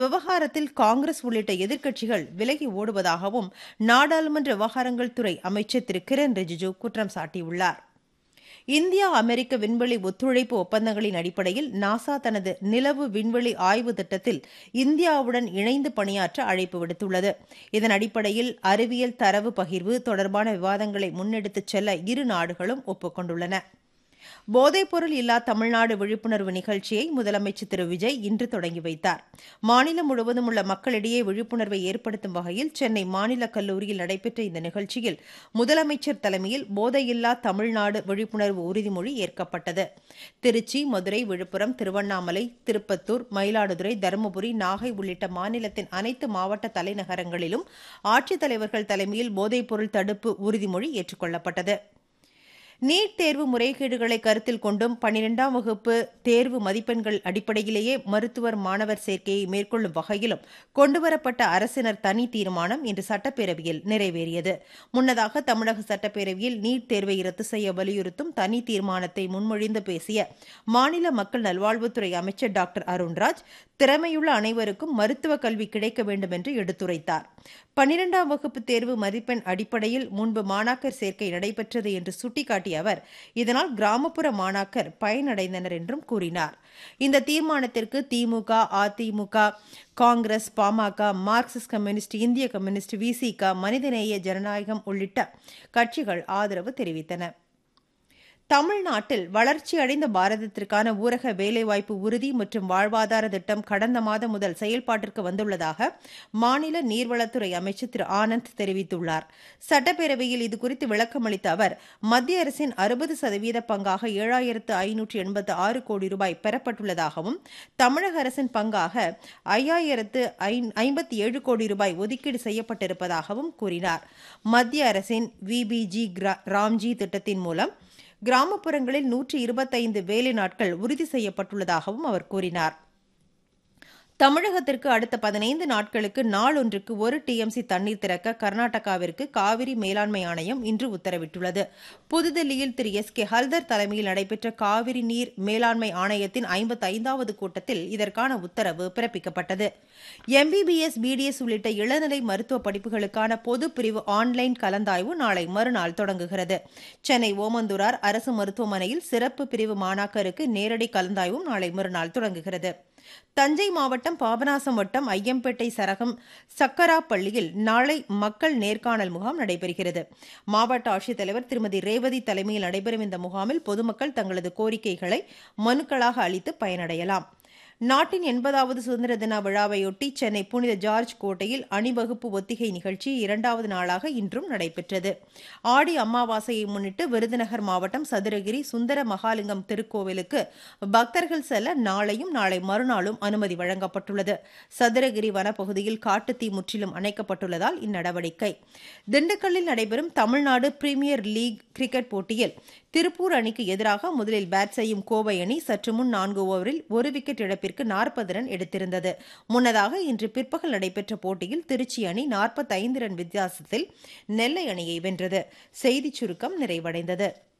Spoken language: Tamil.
விவகாரத்தில் காங்கிரஸ் உள்ளிட்ட எதிர்க்கட்சிகள் விலகி ஓடுவதாகவும் நாடாளுமன்ற விவகாரங்கள் துறை அமைச்சர் திரு கிரண் ரிஜிஜு குற்றம் சாட்டியுள்ளார் இந்தியா அமெரிக்க விண்வெளி ஒத்துழைப்பு ஒப்பந்தங்களின் அடிப்படையில் நாசா தனது நிலவு விண்வெளி ஆய்வு திட்டத்தில் இந்தியாவுடன் இணைந்து பணியாற்ற அழைப்பு விடுத்துள்ளது இதன் அடிப்படையில் அறிவியல் தரவு பகிர்வு தொடர்பான விவாதங்களை முன்னெடுத்துச் செல்ல இரு நாடுகளும் ஒப்புக்கொண்டுள்ளன போதைப்பொருள் இல்லா தமிழ்நாடு விழிப்புணர்வு நிகழ்ச்சியை முதலமைச்சர் திரு விஜய் இன்று தொடங்கி வைத்தார் மாநிலம் முழுவதும் உள்ள மக்களிடையே விழிப்புணர்வை ஏற்படுத்தும் வகையில் சென்னை மாநில கல்லூரியில் நடைபெற்ற இந்த நிகழ்ச்சியில் முதலமைச்சர் தலைமையில் போதையில்லா தமிழ்நாடு விழிப்புணர்வு உறுதிமொழி ஏற்கப்பட்டது திருச்சி மதுரை விழுப்புரம் திருவண்ணாமலை திருப்பத்தூர் மயிலாடுதுறை தருமபுரி நாகை உள்ளிட்ட மாநிலத்தின் அனைத்து மாவட்ட தலைநகரங்களிலும் ஆட்சித்தலைவர்கள் தலைமையில் போதைப்பொருள் தடுப்பு உறுதிமொழி ஏற்றுக்கொள்ளப்பட்டது நீட் தேர்வு முறைகேடுகளை கருத்தில் கொண்டும் பன்னிரெண்டாம் வகுப்பு தேர்வு மதிப்பெண்கள் அடிப்படையிலேயே மருத்துவர் மாணவர் சேர்க்கையை மேற்கொள்ளும் வகையிலும் கொண்டுவரப்பட்ட அரசினர் தனி தீர்மானம் இன்று சட்டப்பேரவையில் நிறைவேறியது முன்னதாக தமிழக சட்டப்பேரவையில் நீட் தேர்வை ரத்து செய்ய வலியுறுத்தும் தனி தீர்மானத்தை முன்மொழிந்து பேசிய மாநில மக்கள் நல்வாழ்வுத்துறை அமைச்சர் டாக்டர் அருண்ராஜ் திறமையுள்ள அனைவருக்கும் மருத்துவ கல்வி கிடைக்க வேண்டும் என்று எடுத்துரைத்தார் பன்னிரெண்டாம் வகுப்பு தேர்வு மதிப்பெண் அடிப்படையில் முன்பு மாணாக்கர் சேர்க்கை நடைபெற்றது என்று சுட்டிக்காட்டிய அவர் இதனால் கிராமப்புற மாணாக்கர் பயனடைந்தனர் என்றும் கூறினார் இந்த தீர்மானத்திற்கு திமுக அதிமுக காங்கிரஸ் பாமக மார்க்சிஸ்ட் கம்யூனிஸ்ட் இந்திய கம்யூனிஸ்ட் விசிக மனிதநேய ஜனநாயகம் உள்ளிட்ட கட்சிகள் ஆதரவு தெரிவித்தன தமிழ்நாட்டில் வளர்ச்சியடைந்த பாரதத்திற்கான ஊரக வேலைவாய்ப்பு உறுதி மற்றும் வாழ்வாதார திட்டம் கடந்த மாதம் முதல் செயல்பாட்டிற்கு வந்துள்ளதாக மாநில நீர்வளத்துறை அமைச்சர் திரு ஆனந்த் தெரிவித்துள்ளார் சட்டப்பேரவையில் இதுகுறித்து விளக்கமளித்த அவர் மத்திய அரசின் அறுபது சதவீத பங்காக ஏழாயிரத்து ஐநூற்று எண்பத்து ஆறு கோடி ரூபாய் பெறப்பட்டுள்ளதாகவும் தமிழக அரசின் பங்காக ஐயாயிரத்து ஐம்பத்தி ஏழு கோடி ரூபாய் ஒதுக்கீடு செய்யப்பட்டிருப்பதாகவும் கூறினார் மத்திய அரசின் விபிஜி ராம்ஜி திட்டத்தின் மூலம் கிராமப்புறங்களில் நூற்றி இருபத்தைந்து வேலை நாட்கள் உறுதி செய்யப்பட்டுள்ளதாகவும் அவர் கூறினார் தமிழகத்திற்கு அடுத்த பதினைந்து நாட்களுக்கு நாளொன்றுக்கு ஒரு டிஎம்சி தண்ணீர் திறக்க கர்நாடகாவிற்கு காவிரி மேலாண்மை ஆணையம் இன்று உத்தரவிட்டுள்ளது புதுதில்லியில் திரு எஸ் கே ஹல்தர் தலைமையில் நடைபெற்ற காவிரி நீர் மேலாண்மை ஆணையத்தின் ஐம்பத்தைந்தாவது கூட்டத்தில் இதற்கான உத்தரவு பிறப்பிக்கப்பட்டது எம்பிபிஎஸ் பிடிஎஸ் உள்ளிட்ட இளநிலை மருத்துவ படிப்புகளுக்கான பொது பிரிவு ஆன்லைன் கலந்தாய்வு நாளை மறுநாள் தொடங்குகிறது சென்னை ஓமந்தூரார் அரசு மருத்துவமனையில் சிறப்பு பிரிவு மாணாக்கருக்கு நேரடி கலந்தாய்வும் நாளை மறுநாள் தொடங்குகிறது தஞ்சை மாவட்டம் பாபநாசம் வட்டம் ஐயம்பேட்டை சரகம் சக்கராப்பள்ளியில் நாளை மக்கள் நேர்காணல் முகாம் நடைபெறுகிறது மாவட்ட ஆட்சித்தலைவர் திருமதி ரேவதி தலைமையில் நடைபெறும் இந்த முகாமில் பொதுமக்கள் தங்களது கோரிக்கைகளை மனுக்களாக அளித்து பயனடையலாம் நாட்டின் எண்பதாவது சுதந்திர தின விழாவையொட்டி சென்னை புனித ஜார்ஜ் கோட்டையில் அணிவகுப்பு ஒத்திகை நிகழ்ச்சி இரண்டாவது நாளாக இன்றும் நடைபெற்றது ஆடி அமாவாசையை முன்னிட்டு விருதுநகர் மாவட்டம் சதுரகிரி சுந்தர மகாலிங்கம் திருக்கோவிலுக்கு பக்தர்கள் செல்ல நாளையும் நாளை மறுநாளும் அனுமதி வழங்கப்பட்டுள்ளது சதுரகிரி வனப்பகுதியில் காட்டுத்தீ முற்றிலும் அணைக்கப்பட்டுள்ளதால் இந்நடவடிக்கை திண்டுக்கல்லில் நடைபெறும் தமிழ்நாடு பிரீமியர் லீக் கிரிக்கெட் போட்டியில் திருப்பூர் அணிக்கு எதிராக முதலில் பேட் செய்யும் கோவை அணி சற்று முன் நான்கு ஓவரில் ஒரு விக்கெட் இழப்பிற்கு நாற்பது ரன் எடுத்திருந்தது முன்னதாக இன்று பிற்பகல் நடைபெற்ற போட்டியில் திருச்சி அணி நாற்பத்தைந்து ரன் வித்தியாசத்தில் நெல்லை அணியை வென்றது செய்திச் சுருக்கம் நிறைவடைந்தது